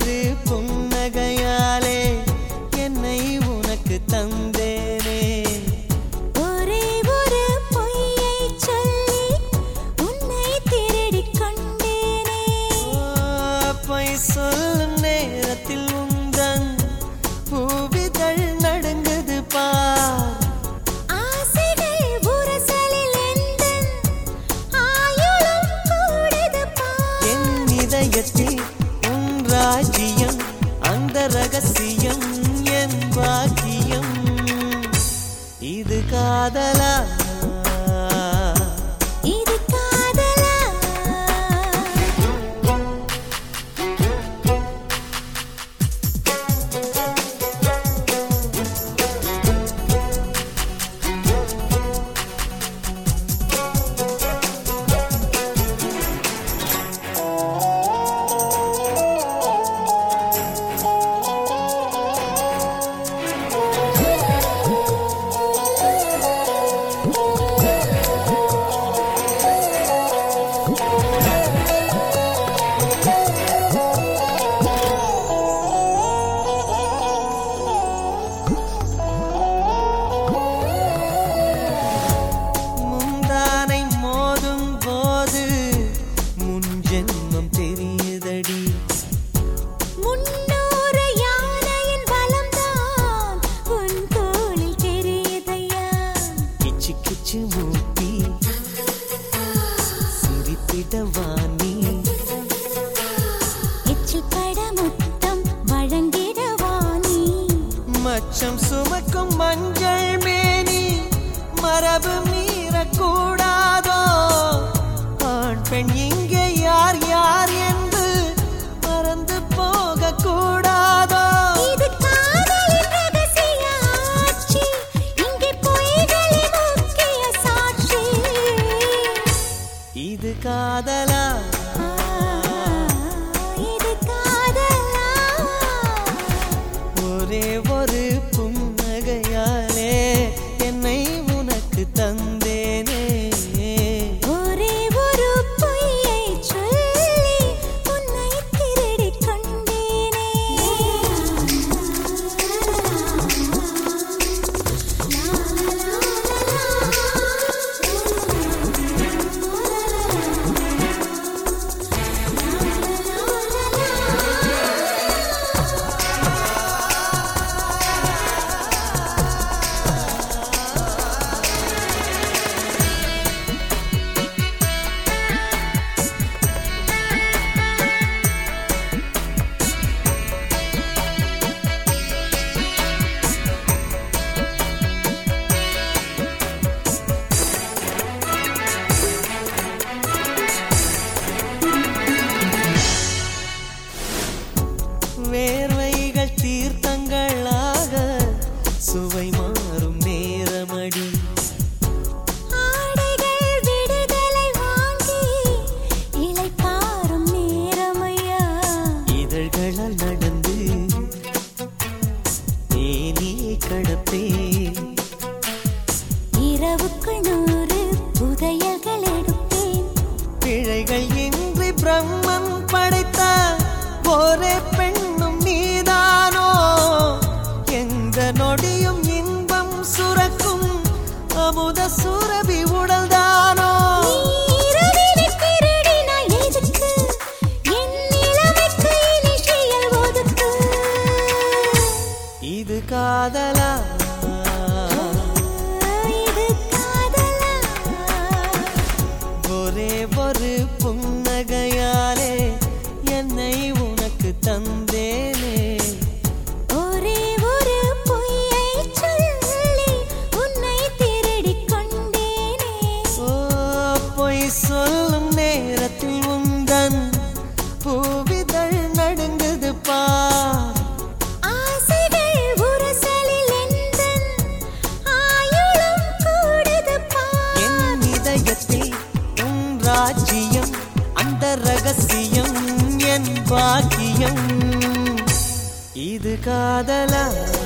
ஒரு புன்னகையாலே என்னை உனக்கு தந்தேனே ஒரே ஒரு பொய்யை சொல்லி உன்னை திருடிக் கொண்டேனே ஓ, பொய் சொல்லும் நேரத்தில் உந்தன் பூவிதழ் நடுங்குது பார் ஆசைகள் உரசலில் எந்தன் ஆயுளும் கூடுது பார். என் இதயத்தில் உன் ராஜ்யம் அந்த ரகசியம் என் பாக்கியம் இது காதலா இது காதலா முந்தானை மோதும் போது முன் ஜென்மம் தெரியுதடி முன்னூறு யானையின் பலம்தான் உன் தோளில் தெரியுதையா கிச்சு கிச்சு மூட்டி சிரித்திடவா நீ எச்சிப்பட முத்தம் வழங்கிடவா நீ மச்சம் சுமக்கும் மஞ்சள் மேனி மரபு மீறக்கூடாதோ ஆண் பெண் இங்கே யார் யார் என்று மறந்து போக கூடாதோ இது காதலின் ரகசிய ஆட்சி இங்கே பொய்களின் முக்கிய சாட்சி இது காதலா இது காதலா ஒரே ஒரு புன்னகையாலே என்னை உனக்கு தந்தேனே ஒரே ஒரு பொய்யை சொல்லி உன்னை திருடிக் கொண்டேனே வேர்வைகள் தீர்த்தங்களாக சுவை மாறும் நேரமடி ஆடைகள் விடுதலை வாங்கி இளைப்பாறும் நேரமையா இதழ்களால் நடந்து தேனியை கடப்பேன் இரவுக்குள் நூறு புதையல்கள் எடுப்பேன் பிழைகள் இன்றி பிரம்மன் படைத்த ஒரே பெண்ணும் நீதானோ எந்த நொடியும் இன்பம் சுரக்கும் அமுத சுரபி உடல்தானோ நீரவினை திருடினாய் எதுக்கு? என் நிலைமைக்கு இனிஷியல் ஒதுக்கு. இது காதலா இது காதலா? ஒரே ஒரு புன்னகையாலே என்னை உனக்கு தந்தேனே ஒரே ஒரு பொய்யைச் சொல்லி உன்னை திருடிக் கொண்டேனே. ஓ பொய் சொல்லும் நேரத்தில் உந்தன் பூவிதழ் நடுங்குது பார் ஆசைகள் உரசலில் எந்தன் ஆயுளும் கூடுது பார். என் இதயத்தில் உன் ராஜ்யம் அந்த ரகசியம் என் பாக்கியம் இது காதலா